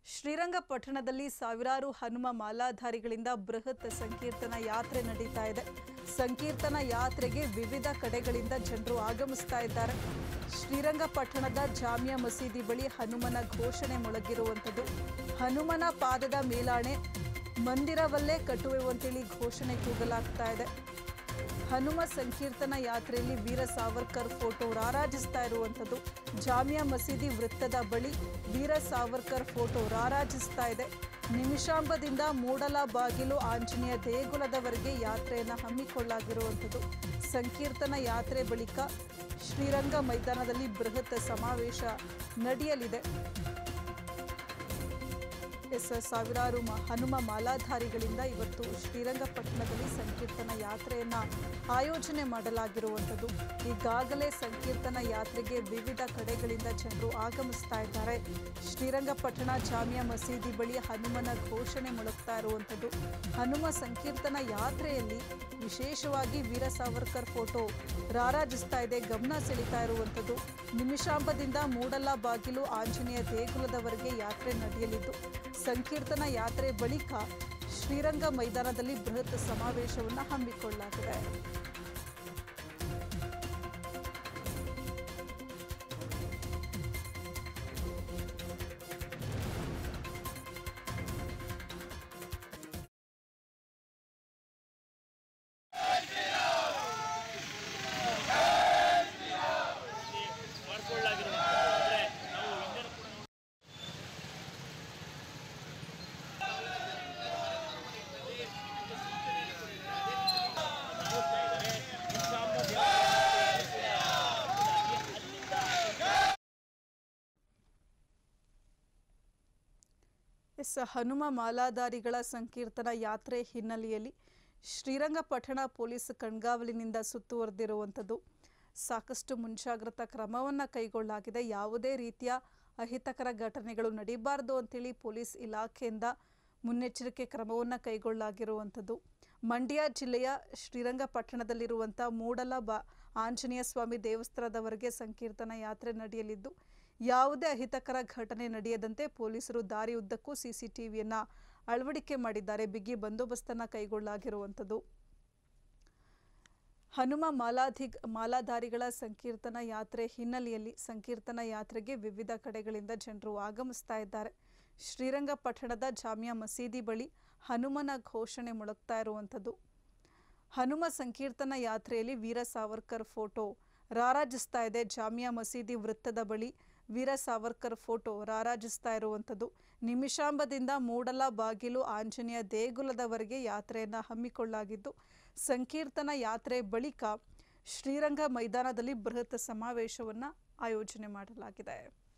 ಶ್ರೀರಂಗಪಟ್ಟಣದಲ್ಲಿ ಸಾವಿರಾರು ಹನುಮ ಮಾಲಾಧಾರಿಗಳಿಂದ ಬೃಹತ್ ಸಂಕೀರ್ತನ ಯಾತ್ರೆ ನಡೀತಾ ಇದೆ ಸಂಕೀರ್ತನ ಯಾತ್ರೆಗೆ ವಿವಿಧ ಕಡೆಗಳಿಂದ ಜನರು ಆಗಮಿಸ್ತಾ ಇದ್ದಾರೆ ಶ್ರೀರಂಗಪಟ್ಟಣದ ಜಾಮಿಯಾ ಮಸೀದಿ ಬಳಿ ಹನುಮನ ಘೋಷಣೆ ಮೊಳಗಿರುವಂಥದ್ದು ಹನುಮನ ಪಾದದ ಮೇಲಾಣೆ ಮಂದಿರವಲ್ಲೇ ಕಟ್ಟುವೆವಂತೇಳಿ ಘೋಷಣೆ ಕೂಗಲಾಗ್ತಾ ಇದೆ ಹನುಮ ಸಂಕೀರ್ತನ ಯಾತ್ರೆಯಲ್ಲಿ ವೀರ ಸಾವರ್ಕರ್ ಫೋಟೋ ರಾರಾಜಿಸ್ತಾ ಇರುವಂಥದ್ದು ಜಾಮಿಯಾ ಮಸೀದಿ ವೃತ್ತದ ಬಳಿ ವೀರ ಸಾವರ್ಕರ್ ಫೋಟೋ ರಾರಾಜಿಸ್ತಾ ಇದೆ ನಿಮಿಷಾಂಬದಿಂದ ಮೂಡಲ ಬಾಗಿಲು ಆಂಜನೇಯ ದೇಗುಲದವರೆಗೆ ಯಾತ್ರೆಯನ್ನು ಹಮ್ಮಿಕೊಳ್ಳಲಾಗಿರುವಂಥದ್ದು ಸಂಕೀರ್ತನ ಯಾತ್ರೆ ಬಳಿಕ ಶ್ರೀರಂಗ ಮೈದಾನದಲ್ಲಿ ಬೃಹತ್ ಸಮಾವೇಶ ನಡೆಯಲಿದೆ ಎಸ್ ಸಾವಿರಾರು ಮ- ಹನುಮ ಮಾಲಾಧಾರಿಗಳಿಂದ ಇವತ್ತು ಶ್ರೀರಂಗಪಟ್ಟಣದಲ್ಲಿ ಸಂಕೀರ್ತನ ಯಾತ್ರೆಯನ್ನ ಆಯೋಜನೆ ಮಾಡಲಾಗಿರುವಂಥದ್ದು ಈಗಾಗಲೇ ಸಂಕೀರ್ತನ ಯಾತ್ರೆಗೆ ವಿವಿಧ ಕಡೆಗಳಿಂದ ಜನರು ಆಗಮಿಸ್ತಾ ಇದ್ದಾರೆ ಶ್ರೀರಂಗಪಟ್ಟಣ ಜಾಮಿಯಾ ಮಸೀದಿ ಬಳಿ ಹನುಮನ ಘೋಷಣೆ ಮೊಳಗ್ತಾ ಇರುವಂಥದ್ದು ಹನುಮ ಸಂಕೀರ್ತನ ಯಾತ್ರೆಯಲ್ಲಿ ವಿಶೇಷವಾಗಿ ವೀರ ಸಾವರ್ಕರ್ ಫೋಟೋ ರಾರಾಜಿಸ್ತಾ ಇದೆ ಗಮನ ಸೆಳೀತಾ ಇರುವಂಥದ್ದು ನಿಮಿಷಾಂಬದಿಂದ ಮೂಡಲ ಬಾಗಿಲು ಆಂಜನೇಯ ದೇಗುಲದವರೆಗೆ ಯಾತ್ರೆ ನಡೆಯಲಿದ್ದು ಸಂಕೀರ್ತನ ಯಾತ್ರೆ ಬಳಿಕ ಶ್ರೀರಂಗ ಮೈದಾನದಲ್ಲಿ ಬೃಹತ್ ಸಮಾವೇಶವನ್ನು ಹಮ್ಮಿಕೊಳ್ಳಲಾಗಿದೆ ಮಾಡ್ಕೊಳ್ಳಾಗಿರುವಂಥದ್ದು ಅಂದರೆ ನಾವು ಹಿಂದೆನೂ ಕೂಡ ನೋಡಿ- ನೋಡ್ತಾ ಇದ್ದಾರೆ. ನಿಜಾಮ ಎಸ್ ಹನುಮ ಮಾಲಾಧಾರಿಗಳ ಸಂಕೀರ್ತನ ಯಾತ್ರೆ ಹಿನ್ನೆಲೆಯಲ್ಲಿ ಶ್ರೀರಂಗಪಟ್ಟಣ ಪೊಲೀಸ್ ಕಣ್ಗಾವಲಿನಿಂದ ಸುತ್ತುವರೆದಿರುವಂಥದ್ದು ಸಾಕಷ್ಟು ಮುಂಜಾಗ್ರತಾ ಕ್ರಮವನ್ನು ಕೈಗೊಳ್ಳಲಾಗಿದೆ ಯಾವುದೇ ರೀತಿಯ ಅಹಿತಕರ ಘಟನೆಗಳು ನಡೀಬಾರದು ಅಂತೇಳಿ ಪೊಲೀಸ್ ಇಲಾಖೆಯಿಂದ ಮುನ್ನೆಚ್ಚರಿಕೆ ಕ್ರಮವನ್ನು ಕೈಗೊಳ್ಳಲಾಗಿರುವಂಥದ್ದು ಮಂಡ್ಯ ಜಿಲ್ಲೆಯ ಶ್ರೀರಂಗಪಟ್ಟಣದಲ್ಲಿರುವಂಥ ಮೂಡಲ ಬಾ ಆಂಜನೇಯ ಸ್ವಾಮಿ ದೇವಸ್ಥಾನದವರೆಗೆ ಸಂಕೀರ್ತನ ಯಾತ್ರೆ ನಡೆಯಲಿದ್ದು ಯಾವುದೇ ಅಹಿತಕರ ಘಟನೆ ನಡೆಯದಂತೆ ಪೊಲೀಸರು ದಾರಿ ಉದ್ದಕ್ಕೂ ಸಿಸಿಟಿವಿಯನ್ನು ಅಳವಡಿಕೆ ಮಾಡಿದ್ದಾರೆ ಬಿಗಿ ಬಂದೋಬಸ್ತನ್ನು ಕೈಗೊಳ್ಳಲಾಗಿರುವಂಥದ್ದು ಹನುಮ ಮಾಲಾಧಿ ಮಾಲಾಧಾರಿಗಳ ಸಂಕೀರ್ತನ ಯಾತ್ರೆ ಹಿನ್ನೆಲೆಯಲ್ಲಿ ಸಂಕೀರ್ತನ ಯಾತ್ರೆಗೆ ವಿವಿಧ ಕಡೆಗಳಿಂದ ಜನರು ಆಗಮಿಸ್ತಾ ಇದ್ದಾರೆ ಶ್ರೀರಂಗಪಟ್ಟಣದ ಜಾಮಿಯಾ ಮಸೀದಿ ಬಳಿ ಹನುಮನ ಘೋಷಣೆ ಮೊಳಗ್ತಾ ಇರುವಂಥದ್ದು ಹನುಮ ಸಂಕೀರ್ತನ ಯಾತ್ರೆಯಲ್ಲಿ ವೀರ ಸಾವರ್ಕರ್ ಫೋಟೋ ರಾರಾಜಿಸ್ತಾ ಇದೆ ಜಾಮಿಯಾ ಮಸೀದಿ ವೃತ್ತದ ಬಳಿ ವೀರ ಸಾವರ್ಕರ್ ಫೋಟೋ ರಾರಾಜಿಸ್ತಾ ಇರುವಂಥದ್ದು ನಿಮಿಷಾಂಬದಿಂದ ಮೂಡಲ ಬಾಗಿಲು ಆಂಜನೇಯ ದೇಗುಲದವರೆಗೆ ಯಾತ್ರೆಯನ್ನು ಹಮ್ಮಿಕೊಳ್ಳಲಾಗಿದ್ದು ಸಂಕೀರ್ತನ ಯಾತ್ರೆ ಬಳಿಕ ಶ್ರೀರಂಗ ಮೈದಾನದಲ್ಲಿ ಬೃಹತ್ ಸಮಾವೇಶವನ್ನು ಆಯೋಜನೆ ಮಾಡಲಾಗಿದೆ